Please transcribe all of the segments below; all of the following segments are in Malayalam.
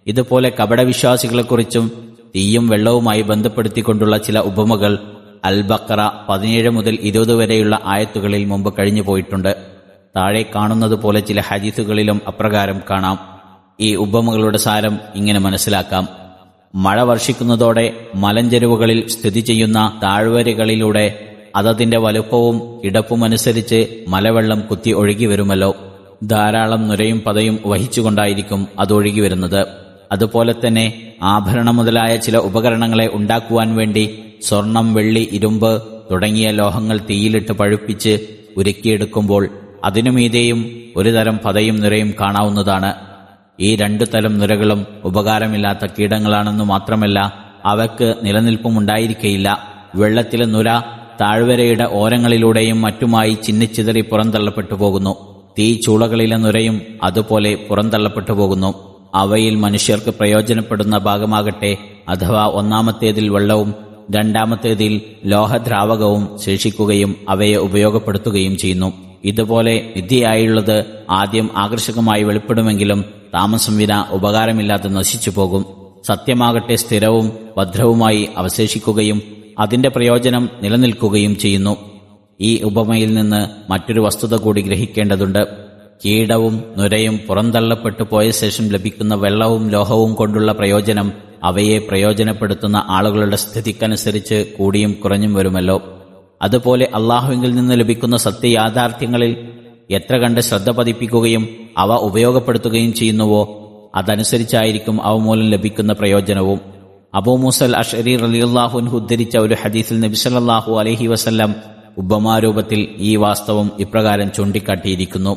ഇതുപോലെ കപടവിശ്വാസികളെക്കുറിച്ചും തീയും വെള്ളവുമായി ബന്ധപ്പെടുത്തിക്കൊണ്ടുള്ള ചില ഉപമകൾ അൽ ബക്കറ പതിനേഴ് മുതൽ ഇരുപത് വരെയുള്ള ആയത്തുകളിൽ മുമ്പ് കഴിഞ്ഞു പോയിട്ടുണ്ട് താഴെ കാണുന്നത് പോലെ ചില ഹദീസുകളിലും അപ്രകാരം കാണാം ഈ ഉപമകളുടെ സാരം ഇങ്ങനെ മനസ്സിലാക്കാം മഴ വർഷിക്കുന്നതോടെ മലഞ്ചെരുവുകളിൽ സ്ഥിതി ചെയ്യുന്ന താഴ്വരകളിലൂടെ അതതിന്റെ വലുപ്പവും കിടപ്പുമനുസരിച്ച് മലവെള്ളം കുത്തി ഒഴുകി വരുമല്ലോ ധാരാളം നുരയും പതയും വഹിച്ചുകൊണ്ടായിരിക്കും അത് ഒഴുകി വരുന്നത് അതുപോലെ തന്നെ ആഭരണം മുതലായ ചില ഉപകരണങ്ങളെ ഉണ്ടാക്കുവാൻ വേണ്ടി സ്വർണം വെള്ളി ഇരുമ്പ് തുടങ്ങിയ ലോഹങ്ങൾ തീയിലിട്ട് പഴുപ്പിച്ച് ഉരുക്കിയെടുക്കുമ്പോൾ അതിനുമീതെയും ഒരു തരം പതയും നുരയും കാണാവുന്നതാണ് ഈ രണ്ടു തരം നുരകളും ഉപകാരമില്ലാത്ത കീടങ്ങളാണെന്നു മാത്രമല്ല അവയ്ക്ക് നിലനിൽപ്പുമുണ്ടായിരിക്കയില്ല വെള്ളത്തിലെ നുര താഴ്വരയുടെ ഓരങ്ങളിലൂടെയും മറ്റുമായി ചിന്നിച്ചിതറി പുറന്തള്ളപ്പെട്ടു പോകുന്നു തീ ചൂളകളിലെ നുരയും അതുപോലെ പുറന്തള്ളപ്പെട്ടു പോകുന്നു അവയിൽ മനുഷ്യർക്ക് പ്രയോജനപ്പെടുന്ന ഭാഗമാകട്ടെ അഥവാ ഒന്നാമത്തേതിൽ വെള്ളവും രണ്ടാമത്തേതിൽ ലോഹദ്രാവകവും ശേഷിക്കുകയും അവയെ ഉപയോഗപ്പെടുത്തുകയും ചെയ്യുന്നു ഇതുപോലെ വിദ്യയായുള്ളത് ആദ്യം ആകർഷകമായി വെളിപ്പെടുമെങ്കിലും താമസം വിന ഉപകാരമില്ലാതെ നശിച്ചു പോകും സത്യമാകട്ടെ സ്ഥിരവും ഭദ്രവുമായി അവശേഷിക്കുകയും അതിന്റെ പ്രയോജനം നിലനിൽക്കുകയും ചെയ്യുന്നു ഈ ഉപമയിൽ നിന്ന് മറ്റൊരു വസ്തുത കൂടി ഗ്രഹിക്കേണ്ടതുണ്ട് കീടവും നുരയും പുറന്തള്ളപ്പെട്ടു പോയ ശേഷം ലഭിക്കുന്ന വെള്ളവും ലോഹവും കൊണ്ടുള്ള പ്രയോജനം അവയെ പ്രയോജനപ്പെടുത്തുന്ന ആളുകളുടെ സ്ഥിതിക്കനുസരിച്ച് കൂടിയും കുറഞ്ഞും വരുമല്ലോ അതുപോലെ അള്ളാഹുവിൽ നിന്ന് ലഭിക്കുന്ന സത്യയാഥാർത്ഥ്യങ്ങളിൽ എത്ര കണ്ട് ശ്രദ്ധ പതിപ്പിക്കുകയും അവ ഉപയോഗപ്പെടുത്തുകയും ചെയ്യുന്നുവോ അതനുസരിച്ചായിരിക്കും അവ മൂലം ലഭിക്കുന്ന പ്രയോജനവും അബൂ മുസൽ അഷരി റലിയുല്ലാഹുൻഹു ഉദ്ധരിച്ച ഒരു ഹദീസിൽ നബിസല്ലാഹു അലഹി വസല്ലം ഉപമാരൂപത്തിൽ ഈ വാസ്തവം ഇപ്രകാരം ചൂണ്ടിക്കാട്ടിയിരിക്കുന്നു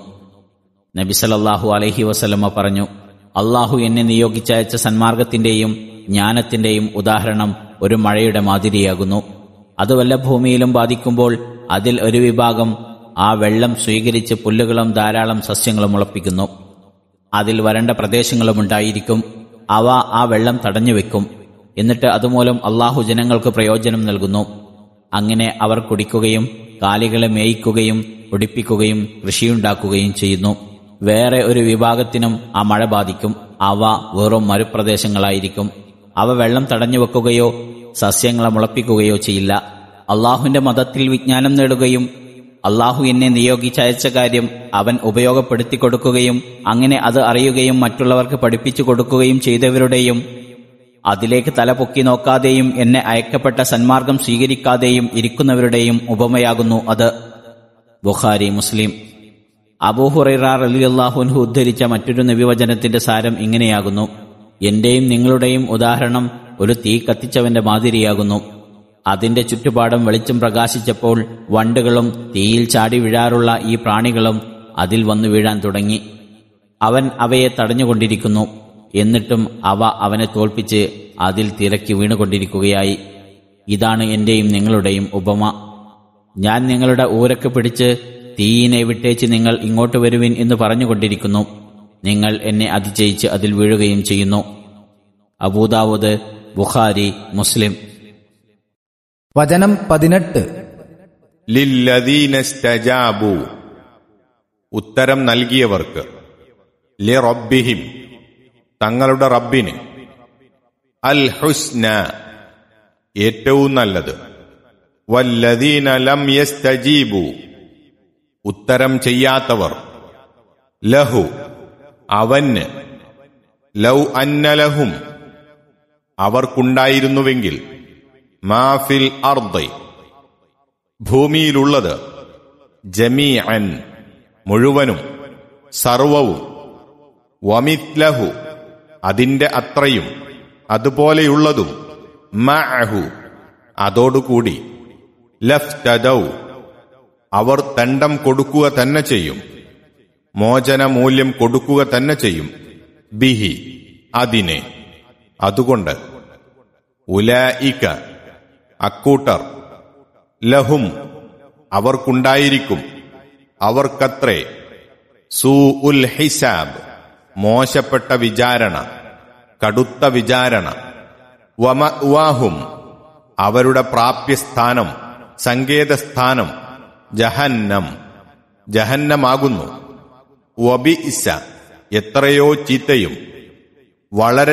നബിസലല്ലാഹു അലഹി വസല്ലമ്മ പറഞ്ഞു അള്ളാഹു എന്നെ നിയോഗിച്ചയച്ച സന്മാർഗത്തിന്റെയും ജ്ഞാനത്തിന്റെയും ഉദാഹരണം ഒരു മഴയുടെ മാതിരിയാകുന്നു അത് വല്ല ഭൂമിയിലും ബാധിക്കുമ്പോൾ അതിൽ ഒരു വിഭാഗം ആ വെള്ളം സ്വീകരിച്ച് പുല്ലുകളും ധാരാളം സസ്യങ്ങളും മുളപ്പിക്കുന്നു അതിൽ വരണ്ട പ്രദേശങ്ങളും ഉണ്ടായിരിക്കും അവ ആ വെള്ളം തടഞ്ഞു വെക്കും എന്നിട്ട് അതുമൂലം അള്ളാഹു ജനങ്ങൾക്ക് പ്രയോജനം നൽകുന്നു അങ്ങനെ അവർ കുടിക്കുകയും കാലികളെ മേയിക്കുകയും ഒടിപ്പിക്കുകയും കൃഷിയുണ്ടാക്കുകയും ചെയ്യുന്നു വേറെ ഒരു വിഭാഗത്തിനും ആ മഴ ബാധിക്കും അവ വെറും മരുപ്രദേശങ്ങളായിരിക്കും അവ വെള്ളം തടഞ്ഞു വെക്കുകയോ സസ്യങ്ങളെ മുളപ്പിക്കുകയോ ചെയ്യില്ല അള്ളാഹുവിന്റെ മതത്തിൽ വിജ്ഞാനം നേടുകയും അള്ളാഹു എന്നെ നിയോഗിച്ചയച്ച കാര്യം അവൻ ഉപയോഗപ്പെടുത്തി കൊടുക്കുകയും അങ്ങനെ അത് അറിയുകയും മറ്റുള്ളവർക്ക് പഠിപ്പിച്ചു കൊടുക്കുകയും ചെയ്തവരുടെയും അതിലേക്ക് തല പൊക്കി നോക്കാതെയും എന്നെ അയക്കപ്പെട്ട സന്മാർഗം സ്വീകരിക്കാതെയും ഇരിക്കുന്നവരുടെയും ഉപമയാകുന്നു അത് ബുഖാരി മുസ്ലിം അബൂഹുറൈറ റലിയല്ലാഹുൻഹു ഉദ്ധരിച്ച മറ്റൊരു നബിവചനത്തിന്റെ സാരം ഇങ്ങനെയാകുന്നു എന്റെയും നിങ്ങളുടെയും ഉദാഹരണം ഒരു തീ കത്തിച്ചവന്റെ മാതിരിയാകുന്നു അതിന്റെ ചുറ്റുപാടും വെളിച്ചം പ്രകാശിച്ചപ്പോൾ വണ്ടുകളും തീയിൽ ചാടി വീഴാറുള്ള ഈ പ്രാണികളും അതിൽ വന്നു വീഴാൻ തുടങ്ങി അവൻ അവയെ തടഞ്ഞുകൊണ്ടിരിക്കുന്നു എന്നിട്ടും അവ അവനെ തോൽപ്പിച്ച് അതിൽ തിരക്കി വീണുകൊണ്ടിരിക്കുകയായി ഇതാണ് എന്റെയും നിങ്ങളുടെയും ഉപമ ഞാൻ നിങ്ങളുടെ ഊരക്ക് പിടിച്ച് തീയിനെ വിട്ടേച്ച് നിങ്ങൾ ഇങ്ങോട്ട് വരുവിൻ എന്ന് പറഞ്ഞുകൊണ്ടിരിക്കുന്നു നിങ്ങൾ എന്നെ അതിജയിച്ച് അതിൽ വീഴുകയും ചെയ്യുന്നു അബൂദാവൂദ് ബുഖാരി മുസ്ലിം വചനം പതിനെട്ട് ലില്ലദീനസ്തജാബു ഉത്തരം നൽകിയവർക്ക് ലി റബ്ബിഹിം തങ്ങളുടെ റബ്ബിന് അൽ ഹുസ്ന ഏറ്റവും നല്ലത് വല്ലദീന ലം യസ്തജീബു ഉത്തരം ചെയ്യാത്തവർ ലഹു അവന് ലൗ അന്നലഹും അവർക്കുണ്ടായിരുന്നുവെങ്കിൽ മാഫിൽ അർദൈ ഭൂമിയിലുള്ളത് ജമീഅൻ മുഴുവനും സർവവും വമിത്ലഹു അതിന്റെ അത്രയും അതുപോലെയുള്ളതും മഅഹു അതോടുകൂടി ലഫ്തദൗ അവർ ദണ്ഡം കൊടുക്കുക തന്നെ ചെയ്യും മോചനമൂല്യം കൊടുക്കുക തന്നെ ചെയ്യും ബിഹി അതിനെ അതുകൊണ്ട് ഉലായിക്ക അക്കൂട്ടർ ലഹും അവർക്കുണ്ടായിരിക്കും അവർക്കത്രേ സൂ ഉൽ ഹിസാബ് മോശപ്പെട്ട വിചാരണ കടുത്ത വിചാരണ വമഅ്വാഹും അവരുടെ പ്രാപ്യസ്ഥാനം സങ്കേതസ്ഥാനം ജഹന്നം ജഹന്നമാകുന്നു വബിഇസ എത്രയോ ചീത്തയും വളരെ